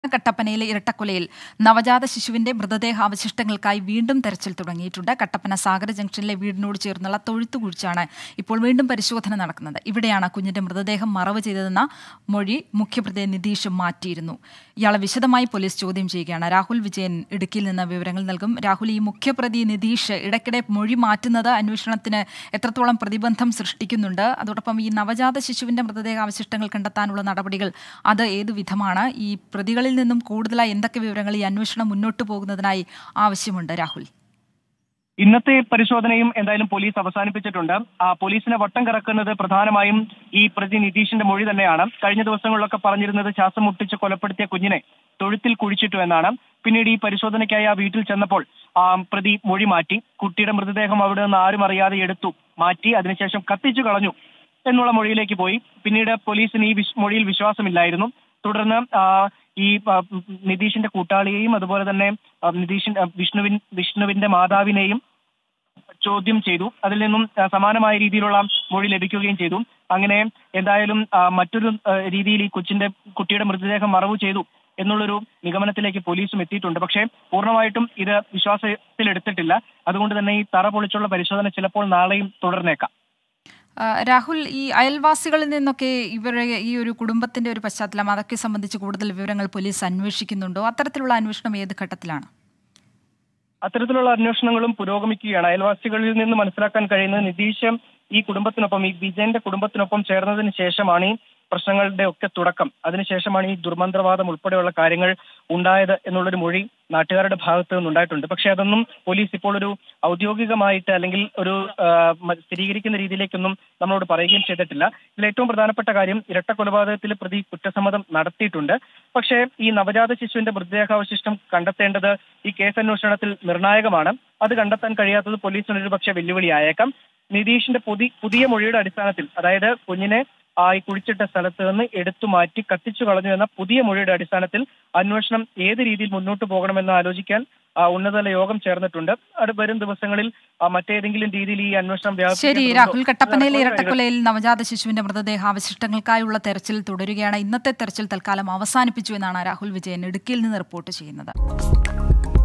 കട്ടപ്പനയിലെ ഇരട്ടക്കൊലയിൽ നവജാത ശിശുവിന്റെ മൃതദേഹാവശിഷ്ടങ്ങൾക്കായി വീണ്ടും തെരച്ചിൽ തുടങ്ങിയിട്ടുണ്ട് കട്ടപ്പന സാഗര ജംഗ്ഷനിലെ വീടിനോട് ചേർന്നുള്ള തൊഴുത്തുകുഴിച്ചാണ് ഇപ്പോൾ വീണ്ടും പരിശോധന നടക്കുന്നത് ഇവിടെയാണ് കുഞ്ഞിന്റെ മൃതദേഹം മറവ് ചെയ്തതെന്ന മൊഴി മുഖ്യപ്രതി നിതീഷ് മാറ്റിയിരുന്നു ഇയാളെ വിശദമായി പോലീസ് ചോദ്യം ചെയ്യുകയാണ് രാഹുൽ വിജയൻ ഇടുക്കിയിൽ നിന്ന് വിവരങ്ങൾ നൽകും രാഹുൽ ഈ മുഖ്യപ്രതി നിതീഷ് ഇടയ്ക്കിടെ മൊഴി മാറ്റുന്നത് അന്വേഷണത്തിന് എത്രത്തോളം പ്രതിബന്ധം സൃഷ്ടിക്കുന്നുണ്ട് അതോടൊപ്പം ഈ നവജാത ശിശുവിന്റെ മൃതദേഹാവശിഷ്ടങ്ങൾ കണ്ടെത്താനുള്ള നടപടികൾ അത് ഏതു വിധമാണ് ഈ പ്രതികളിൽ നിന്നും കൂടുതലായി എന്തൊക്കെ വിവരങ്ങൾ ഈ അന്വേഷണം മുന്നോട്ട് പോകുന്നതിനായി ആവശ്യമുണ്ട് രാഹുൽ ഇന്നത്തെ പരിശോധനയും എന്തായാലും പോലീസ് അവസാനിപ്പിച്ചിട്ടുണ്ട് ആ പോലീസിനെ വട്ടം കറക്കുന്നത് പ്രധാനമായും ഈ പ്രതി നിതീഷിന്റെ മൊഴി തന്നെയാണ് കഴിഞ്ഞ ദിവസങ്ങളിലൊക്കെ പറഞ്ഞിരുന്നത് ശ്വാസം മുട്ടിച്ച് കൊലപ്പെടുത്തിയ കുഞ്ഞിനെ തൊഴുത്തിൽ കുഴിച്ചിട്ടു എന്നാണ് പിന്നീട് ഈ പരിശോധനയ്ക്കായി ആ വീട്ടിൽ ചെന്നപ്പോൾ ആ പ്രതി മൊഴി മാറ്റി കുട്ടിയുടെ മൃതദേഹം അവിടെ നിന്ന് ആരും അറിയാതെ എടുത്തു മാറ്റി അതിനുശേഷം കത്തിച്ചു കളഞ്ഞു എന്നുള്ള മൊഴിയിലേക്ക് പോയി പിന്നീട് പോലീസിന് ഈ വിശ്- മൊഴിയിൽ വിശ്വാസമില്ലായിരുന്നു തുടർന്ന് ആ, ഈ ആ, നിതീഷിന്റെ കൂട്ടാളിയെയും അതുപോലെ തന്നെ ആ, നിതീഷിൻ ആ, വിഷ്ണുവിൻ വിഷ്ണുവിന്റെ മാതാവിനെയും ചോദ്യം ചെയ്തു അതിൽ നിന്നും ആ, സമാനമായ രീതിയിലുള്ള മൊഴി ലഭിക്കുകയും ചെയ്തു അങ്ങനെ എന്തായാലും ആ, മറ്റൊരു ആ, രീതിയിൽ ഈ കൊച്ചിന്റെ കുട്ടിയുടെ മൃതദേഹം മറവു ചെയ്തു എന്നുള്ളൊരു നിഗമനത്തിലേക്ക് പോലീസും എത്തിയിട്ടുണ്ട് പക്ഷേ പൂർണ്ണമായിട്ടും ഇത് വിശ്വാസത്തിലെടുത്തിട്ടില്ല അതുകൊണ്ട് തന്നെ ഈ തറ പൊളിച്ചുള്ള പരിശോധന ചിലപ്പോൾ നാളെയും തുടർന്നേക്കാം ആ, രാഹുൽ ഈ അയൽവാസികളിൽ നിന്നൊക്കെ ഇവരെ ഈ ഒരു കുടുംബത്തിന്റെ ഒരു പശ്ചാത്തലം അതൊക്കെ സംബന്ധിച്ച് കൂടുതൽ വിവരങ്ങൾ പോലീസ് അന്വേഷിക്കുന്നുണ്ടോ അത്തരത്തിലുള്ള അന്വേഷണം ഏത് ഘട്ടത്തിലാണ് അത്തരത്തിലുള്ള അന്വേഷണങ്ങളും പുരോഗമിക്കുകയാണ് അയൽവാസികളിൽ നിന്ന് മനസ്സിലാക്കാൻ കഴിയുന്നത് നിതീഷ് ഈ കുടുംബത്തിനൊപ്പം ഈ വിജയന്റെ കുടുംബത്തിനൊപ്പം ചേർന്നതിന് ശേഷമാണ് ഈ പ്രശ്നങ്ങളുടെ ഒക്കെ തുടക്കം അതിനുശേഷമാണ് ഈ ദുർമന്ത്രവാദം ഉൾപ്പെടെയുള്ള കാര്യങ്ങൾ ഉണ്ടായത് എന്നുള്ളൊരു മൊഴി നാട്ടുകാരുടെ ഭാഗത്ത് നിന്നുണ്ടായിട്ടുണ്ട് പക്ഷെ അതൊന്നും പോലീസ് ഇപ്പോൾ ഒരു ഔദ്യോഗികമായിട്ട് അല്ലെങ്കിൽ ഒരു ആ, മ- സ്ഥിരീകരിക്കുന്ന രീതിയിലേക്കൊന്നും നമ്മളോട് പറയുകയും ചെയ്തിട്ടില്ല ഇതിൽ ഏറ്റവും പ്രധാനപ്പെട്ട കാര്യം ഇരട്ട കൊലപാതകത്തിൽ പ്രതി കുറ്റസമ്മതം നടത്തിയിട്ടുണ്ട് പക്ഷേ ഈ നവജാത ശിശുവിന്റെ മൃതദേഹാവശിഷ്ടം കണ്ടെത്തേണ്ടത് ഈ കേസ് അന്വേഷണത്തിൽ നിർണായകമാണ് അത് കണ്ടെത്താൻ കഴിയാത്തത് പോലീസിന് ഒരു പക്ഷേ വെല്ലുവിളിയായേക്കാം നിതീഷിന്റെ പുതി പുതിയ മൊഴിയുടെ അടിസ്ഥാനത്തിൽ അതായത് കുഞ്ഞിനെ ആ ഈ കുഴിച്ചിട്ട സ്ഥലത്ത് നിന്ന് എടുത്തു മാറ്റി കത്തിച്ചു കളഞ്ഞു എന്ന പുതിയ മൊഴിയുടെ അടിസ്ഥാനത്തിൽ അന്വേഷണം ഏത് രീതിയിൽ മുന്നോട്ട് പോകണമെന്ന് ആലോചിക്കാൻ ആ, ഉന്നതതല യോഗം ചേർന്നിട്ടുണ്ട് അത് വരും ദിവസങ്ങളിൽ ആ, മറ്റേതെങ്കിലും രീതിയിൽ ഈ അന്വേഷണം ശരി വ്യാപിപ്പിക്കേണ്ടതുണ്ടോ? രാഹുൽ കട്ടപ്പനയിലെ അത് ഇരട്ടക്കൊലയിൽ നവജാത ശിശുവിന്റെ മൃതദേഹാവശിഷ്ടങ്ങൾക്കായുള്ള തെരച്ചിൽ തുടരുകയാണ് ഇന്നത്തെ തെരച്ചിൽ തൽക്കാലം അവസാനിപ്പിച്ചു എന്നാണ് രാഹുൽ വിജയൻ ഇടുക്കിയിൽ നിന്ന് റിപ്പോർട്ട് ചെയ്യുന്നത്